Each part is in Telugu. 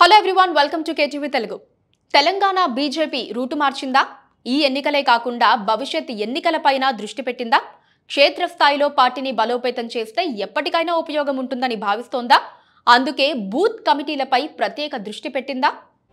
hello everyone welcome to KTV Telugu Telangana BJP route మార్చిందా ఈ ఎన్నికలే కాకుండా భవిష్యత్ ఎన్నికలపైన దృష్టి పెట్టిందా క్షేత్రస్థాయిలో పార్టీని బలోపేతం చేస్తే ఎప్పటికైనా ఉపయోగం ఉంటుందని భావిస్తోందా అందుకే బూత్ కమిటీలపై ప్రత్యేక దృష్టి పెట్టిందా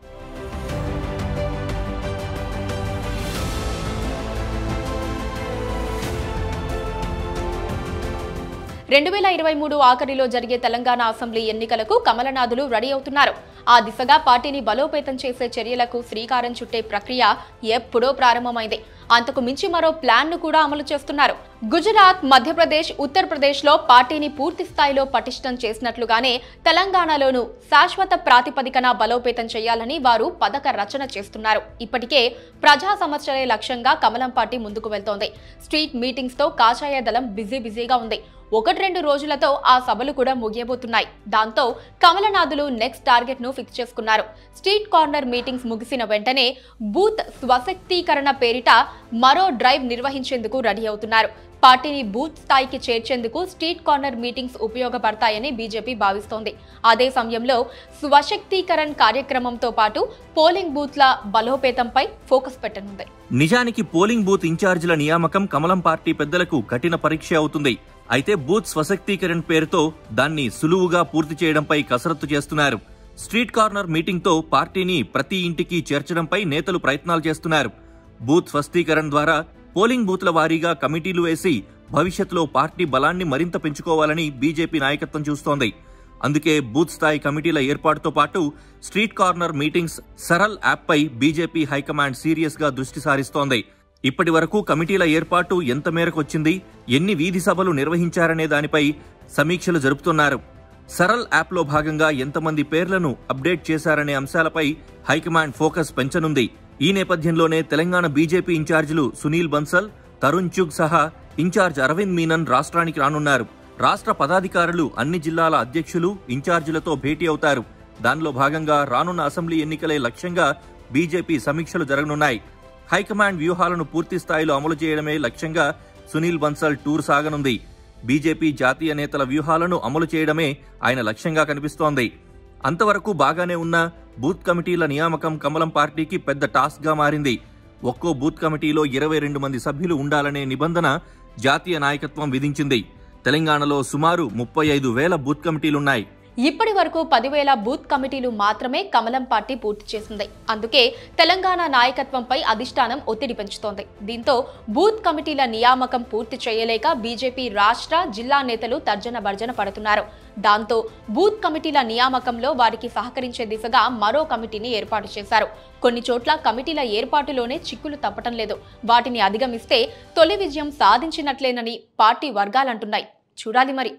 రెండు వేల ఇరవై మూడు ఆఖరిలో జరిగే తెలంగాణ అసెంబ్లీ ఎన్నికలకు కమలనాథులు రెడీ అవుతున్నారు ఆ దిశగా పార్టీని బలోపేతం చేసే చర్యలకు శ్రీకారం చుట్టే ప్రక్రియ ఎప్పుడో ప్రారంభమైంది అంతకు మించి మరో ప్లాన్ ను కూడా అమలు చేస్తున్నారు గుజరాత్ మధ్యప్రదేశ్ ఉత్తరప్రదేశ్ లో పార్టీని పూర్తి స్థాయిలో పటిష్టం చేసినట్లుగానే తెలంగాణలోనూ శాశ్వత ప్రాతిపదికన బలోపేతం చేయాలని వారు పథక రచన చేస్తున్నారు ఇప్పటికే ప్రజా సమస్యలే లక్ష్యంగా కమలం పార్టీ ముందుకు వెళ్తోంది స్ట్రీట్ మీటింగ్స్ తో కాషాయ దళం బిజీ బిజీగా ఉంది ఒకటి రెండు రోజులతో ఆ సభలు కూడా ముగియబోతున్నాయి దాంతో కమలనాథులు నెక్స్ట్ టార్గెట్ ను ఫిక్స్ చేసుకున్నారు స్ట్రీట్ కార్నర్ మీటింగ్స్ ముగిసిన వెంటనే బూత్ స్వశక్తీకరణ పేరిట మరో డ్రైవ్ నిర్వహించేందుకు రెడీ అవుతున్నారు పార్టీని బూత్ స్థాయికి చేర్చేందుకు స్ట్రీట్ కార్నర్ మీటింగ్స్ ఉపయోగపడతాయని బీజేపీ భావిస్తోంది అదే సమయంలో స్వశక్తీకరణ్ కార్యక్రమంతో పాటు పోలింగ్ బూత్ల బలోపేతంపై ఫోకస్ పెట్టనుంది నిజానికి పోలింగ్ బూత్ ఇన్ఛార్జీల నియామకం కమలం పార్టీ పెద్దలకు కఠిన పరీక్ష అవుతుంది అయితే బూత్ స్వశక్తీకరణ పేరుతో దాన్ని సులువుగా పూర్తి చేయడంపై కసరత్తు చేస్తున్నారు స్ట్రీట్ కార్నర్ మీటింగ్తో పార్టీని ప్రతి ఇంటికి చేర్చడంపై నేతలు ప్రయత్నాలు చేస్తున్నారు బూత్ స్వస్థీకరణ ద్వారా పోలింగ్ బూత్ల వారీగా కమిటీలు వేసి భవిష్యత్తులో పార్టీ బలాన్ని మరింత పెంచుకోవాలని బీజేపీ నాయకత్వం చూస్తోంది అందుకే బూత్ స్థాయి కమిటీల ఏర్పాటుతో పాటు స్ట్రీట్ కార్నర్ మీటింగ్స్ సరల్ యాప్పై బీజేపీ హైకమాండ్ సీరియస్ గా దృష్టి సారిస్తోంది ఇప్పటి వరకు కమిటీల ఏర్పాటు ఎంత మేరకు వచ్చింది ఎన్ని వీధి సభలు నిర్వహించారనే దానిపై సమీక్షలు జరుపుతున్నారు సరల్ యాప్లో భాగంగా ఎంతమంది పేర్లను అప్డేట్ చేశారనే అంశాలపై హైకమాండ్ ఫోకస్ పెంచనుంది ఈ నేపథ్యంలోనే తెలంగాణ బీజేపీ ఇన్ఛార్జీలు సునీల్ బన్సల్ తరుణ్ చుగ్ సహా ఇన్ఛార్జ్ అరవింద్ మీనన్ రాష్ట్రానికి రానున్నారు రాష్ట్ర పదాధికారులు అన్ని జిల్లాల అధ్యక్షులు ఇన్ఛార్జీలతో భేటీ అవుతారు దానిలో భాగంగా రానున్న అసెంబ్లీ ఎన్నికలే లక్ష్యంగా బీజేపీ సమీక్షలు జరగనున్నాయి హైకమాండ్ వ్యూహాలను పూర్తి స్థాయిలో అమలు చేయడమే లక్ష్యంగా సునీల్ బన్సల్ టూర్ సాగనుంది బీజేపీ జాతీయ నేతల వ్యూహాలను అమలు చేయడమే ఆయన లక్ష్యంగా కనిపిస్తోంది అంతవరకు బాగానే ఉన్న బూత్ కమిటీల నియామకం కమలం పార్టీకి పెద్ద టాస్క్ గా మారింది ఒక్కో బూత్ కమిటీలో ఇరవై రెండు మంది సభ్యులు ఉండాలనే నిబంధన జాతీయ నాయకత్వం విధించింది తెలంగాణలో సుమారు ముప్పై ఐదు వేల బూత్ కమిటీలున్నాయి ఇప్పటి వరకు పదివేల బూత్ కమిటీలు మాత్రమే కమలం పార్టీ పూర్తి చేసింది అందుకే తెలంగాణ నాయకత్వంపై అధిష్టానం ఒత్తిడి పెంచుతోంది దీంతో బూత్ కమిటీల నియామకం పూర్తి చేయలేక బీజేపీ రాష్ట్ర జిల్లా నేతలు తర్జన భర్జన పడుతున్నారు దాంతో బూత్ కమిటీల నియామకంలో వారికి సహకరించే దిశగా మరో కమిటీని ఏర్పాటు చేశారు కొన్ని చోట్ల కమిటీల ఏర్పాటులోనే చిక్కులు తప్పటం లేదు వాటిని అధిగమిస్తే తొలి విజయం సాధించినట్లేనని పార్టీ వర్గాలంటున్నాయి చూడాలి మరి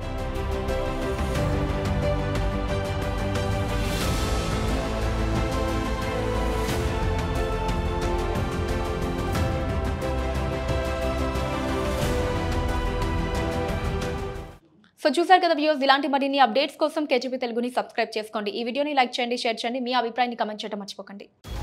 సో చూసారు కదా వ్యూస్ ఇలాంటి మరిన్ని అప్డేట్స్ కోసం కేజీపీ తెలుగుని సబ్స్క్రైబ్ చేసుకోండి ఈ వీడియోని లైక్ చేయండి షేర్ చేయండి మీ అభిప్రాయాన్ని కమెంట్ చేయడం మర్చిపోకండి